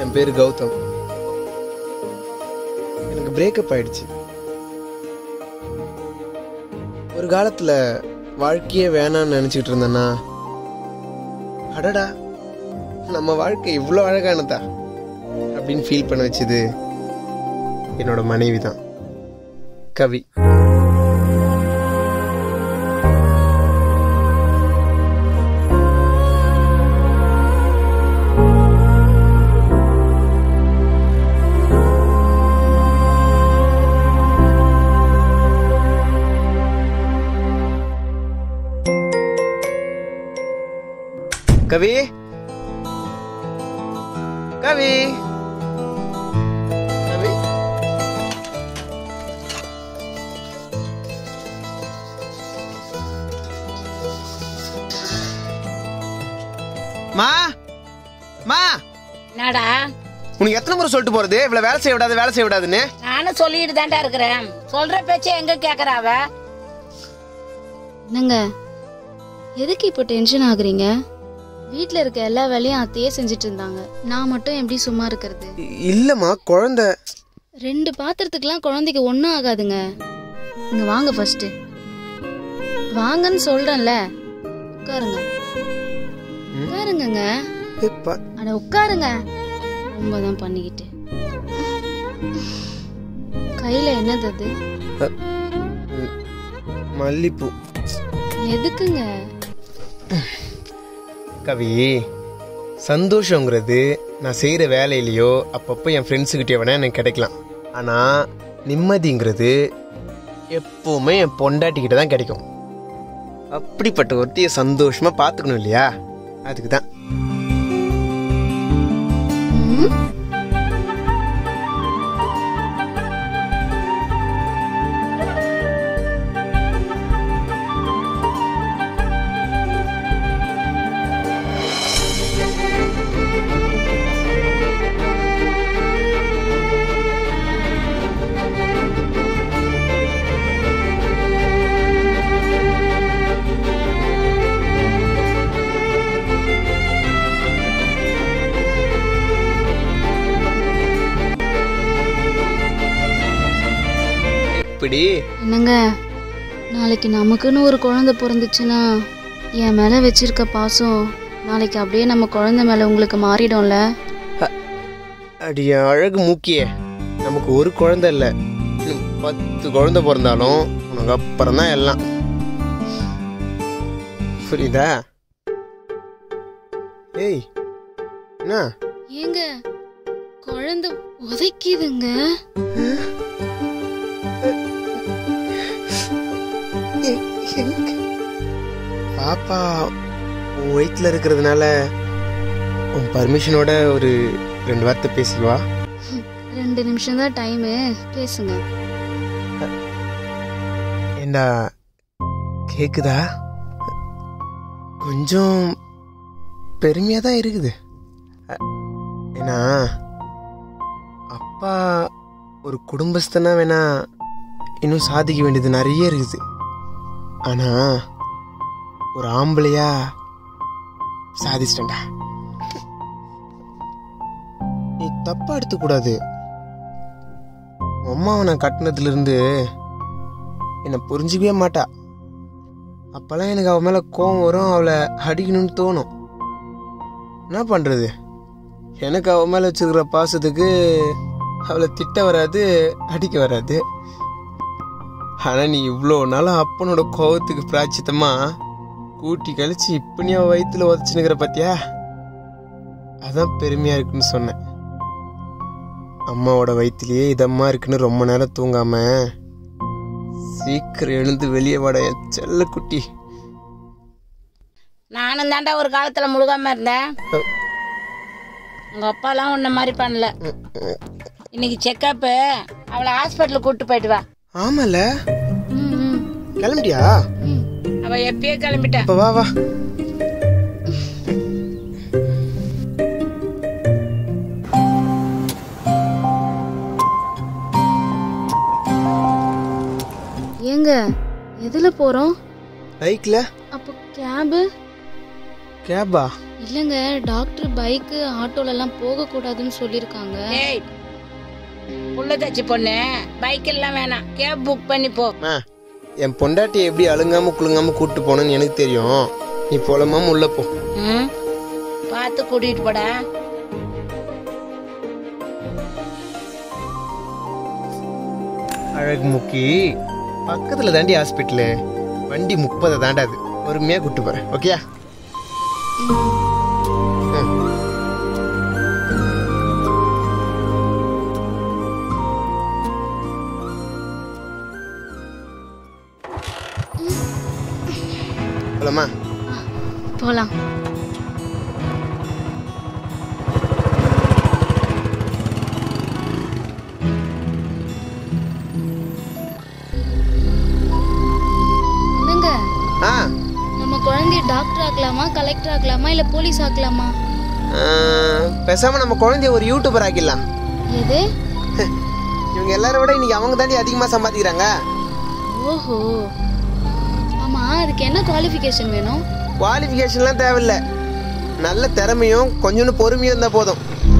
என் பேர் கௌதம் எனக்கு பிரேக்கப் ஆயிடுச்சு ஒரு காலத்தில் வாழ்க்கையே வேணாம்னு நினச்சிட்டு இருந்தேன்னா அடடா நம்ம வாழ்க்கை இவ்வளோ அழகானதா அப்படின்னு ஃபீல் பண்ண வச்சது என்னோட மனைவி தான் கவி கவி கவி கவி மா மா என்னடா உனக்கு எத்தனை முறை சொல்லிட்டு போறது இவ்வளவு வேலை செய்ய விடாது வேலை செய்ய விடாதுன்னு நானும் சொல்லிட்டு தான்டா இருக்கிறேன் சொல்ற பேச்ச எங்க கேக்குறா அவ என்னங்க எதுக்கு இப்போ டென்ஷன் ஆகுறீங்க வீட்ல இருக்க எல்லா வேலையும் அத்தையே செஞ்சுட்டு இருந்தாங்க நான் மட்டும் எப்படி சும்மா இருக்கிறது இ- இல்லம்மா குழந்தை ரெண்டு பாத்திரத்துக்குலாம் குழந்தைக்கு ஒன்றும் ஆகாதுங்க இங்க வாங்க ஃபர்ஸ்ட் வாங்கன்னு சொல்றேன்ல உட்காருங்க உட்காருங்கங்க ஏய், பா- அட உட்காருங்க ரொம்ப தான் பண்ணிக்கிட்டு கையில என்னது அது ம், மல்லிப்பூ எதுக்குங்க கவி சந்தோஷங்கிறது நான் செய்கிற வேலையிலையோ அப்பப்போ என் ஃப்ரெண்ட்ஸுக்கிட்டே வேணா எனக்கு கிடைக்கலாம் ஆனால் நிம்மதிங்கிறது எப்பவுமே என் பொண்டாட்டிக்கிட்ட தான் கிடைக்கும் அப்படிப்பட்ட ஒருத்தைய சந்தோஷமாக பார்த்துக்கணும் இல்லையா அதுக்கு தான் ம்? எப்படி என்னங்க நாளைக்கு நமக்குன்னு ஒரு குழந்தை பிறந்துச்சுன்னா என் மேல வச்சிருக்க பாசம் நாளைக்கு அப்படியே நம்ம குழந்தை மேல உங்களுக்கு மாறிடும்ல அடி என் அழகு மூக்கியே நமக்கு ஒரு குழந்தை இல்லை இன்னும் பத்து குழந்தை பிறந்தாலும் உனக்கு அப்புறம் தான் எல்லாம் புரியுதா ஏய் என்ன ஏங்க குழந்தை உதைக்குதுங்க பாப்பா உன் வயிற்றுல இருக்கிறதுனால உன் பர்மிஷனோட ஒரு ரெண்டு வார்த்தை பேசிக்குவா ரெண்டு நிமிஷம் தான் டைமு பேசுங்க ஏண்டா கேக்குதா கொஞ்சம் பெருமையா தான் இருக்குது அ- ஏன்னா அப்பா ஒரு குடும்பஸ்தனா வேணா இன்னும் சாதிக்க வேண்டியது நிறைய இருக்குது ஆனா ஒரு ஆம்பளையா சாதிச்சிட்டேன்டா நீ தப்பா எடுத்துக்கூடாது அம்மாவை நான் கட்டினதுல இருந்து என்னை புரிஞ்சிக்கவே மாட்டா அப்பெல்லாம் எனக்கு அவ மேல கோவம் வரும் அவளை அடிக்கணும்னு தோணும் என்ன பண்றது எனக்கு அவ மேல வச்சிருக்கிற பாசத்துக்கு அவளை திட்ட வராது அடிக்க வராது ஆனா நீ இவ்வளோ நாளா அப்பனோட கோவத்துக்கு பிராச்சித்தமா கூட்டி கழிச்சு இப்ப நீ அவ வயிற்றுல உதச்சுனுக்கிற பாத்தியா அதான் பெருமையா இருக்குன்னு சொன்னேன் அம்மாவோட வயிற்றுலயே இதம்மா இருக்குன்னு ரொம்ப நேரம் தூங்காம சீக்கிரம் எழுந்து வெளியே வாட என் செல்ல குட்டி நானும் தான்டா ஒரு காலத்துல முழுகாம இருந்தேன் உங்க அப்பாலாம் உன்ன மாதிரி பண்ணல இன்னைக்கு செக்கப்பு அவளை ஹாஸ்பிட்டலுக்கு கூட்டு போயிட்டு வா ஆமால ம், ம், கிளம்பிட்டியா ம். அவ எப்பயே கிளம்பிட்டா இப்ப வா வா ஏங்க எதுல போறோம் பைக்ல அப்போ கேபு கேபா இல்லைங்க டாக்டர் பைக்கு ஆட்டோலலாம் போகக்கூடாதுன்னு சொல்லியிருக்காங்க ஏய் புள்ள தச்சு பொண்ணு பைக் எல்லாம் வேணாம் கேப் புக் பண்ணி போ அம்மா என் பொண்டாட்டியை எப்படி அழுங்காம குலுங்காம கூட்டு போகணும்னு எனக்கு தெரியும் நீ போலமாம உள்ள போ ம் பார்த்து கூட்டிட்டு போடா அழகு முக்கி பக்கத்துல தாண்டி ஹாஸ்பிட்டலு வண்டி முப்பதை தாண்டாது பொறுமையா கூட்டு போறேன் ஓகேயா போலாமா போகலாம் என்னங்க ஆ நம்ம குழந்தைய டாக்டர் ஆக்கலாமா கலெக்டர் ஆக்கலாமா இல்ல போலீஸ் ஆக்கலாமா ஆ, பேசாம நம்ம குழந்தைய ஒரு யூடியூபர் ஆக்கிடலாம் எது இவங்க எல்லாரும் விட இன்னைக்கு அவங்க தாண்டி அதிகமா சம்பாதிக்கிறாங்க ஓஹோ ஆமா அதுக்கு என்ன குவாலிஃபிகேஷன் வேணும் குவாலிஃபிகேஷன்லாம் தேவையில்ல நல்ல திறமையும் கொஞ்சோண்டு பொறுமையும் இருந்தா போதும்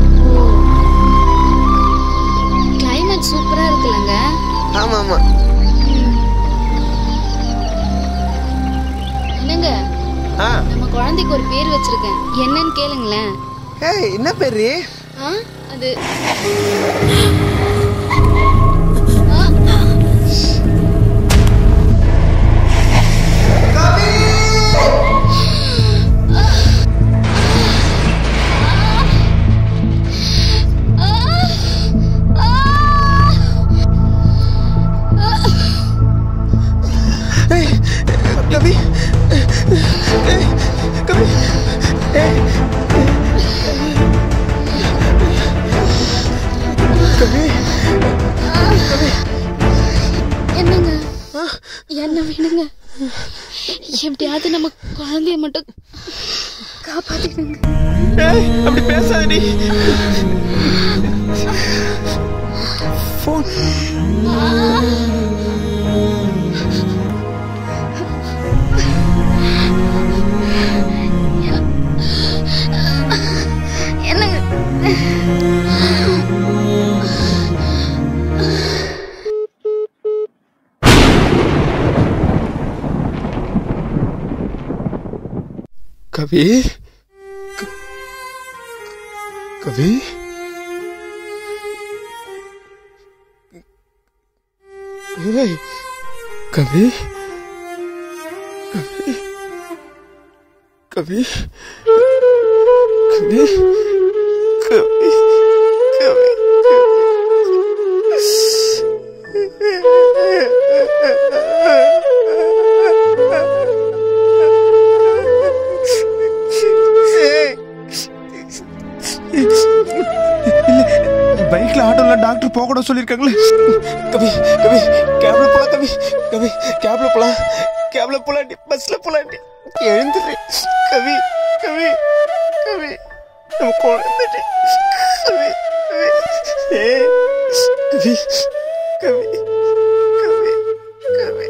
கிளைமேட் சூப்பரா இருக்குல்லங்க ஆமா ஆமா என்னங்க ஆ நம்ம குழந்தைக்கு ஒரு பேர் வச்சிருக்கேன் என்னன்னு கேளுங்களேன் ஏய் என்ன பேரு ஆ அது ஏய், கவி ஏய், கவி ஏய். கவி என்னங்க என்ன வேணுங்க எப்படியாவது நம்ம குழந்தைய மட்டும் காப்பாத்திக்கங்க ஏய், அப்படி பேசாதடி ஃபோன் என்னங்க கவி க- கவி ஏய், கவி கவி கவி கவி கவி கவி பைக்ல ஆட்டோல டாக்டர் போக கூட சொல்லிருக்காங்களே கவி கவி கேப்ல போலாம் கவி கவி கேப்ல போலாம் கேப்ல போலாண்டி பஸ்ல போலாண்டி எழுந்துரு கவி கவி கவி நம்ம குழந்தைடி கவி கவி ஏய், கவி கவி கவி கவி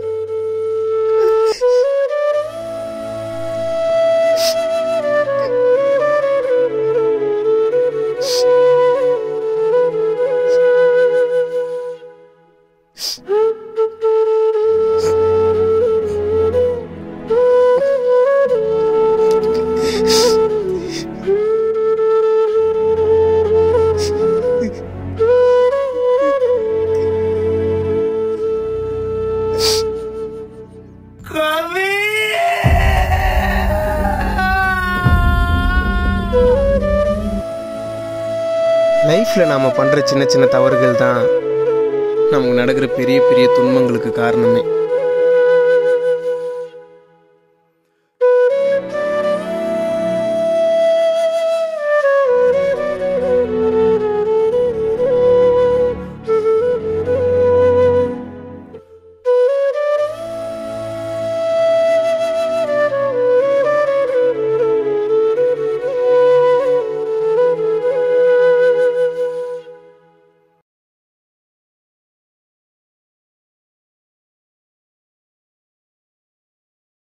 லைஃப்பில் நாம் பண்ணுற சின்ன சின்ன தவறுகள் தான் நமக்கு நடக்கிற பெரிய பெரிய துன்பங்களுக்கு காரணமே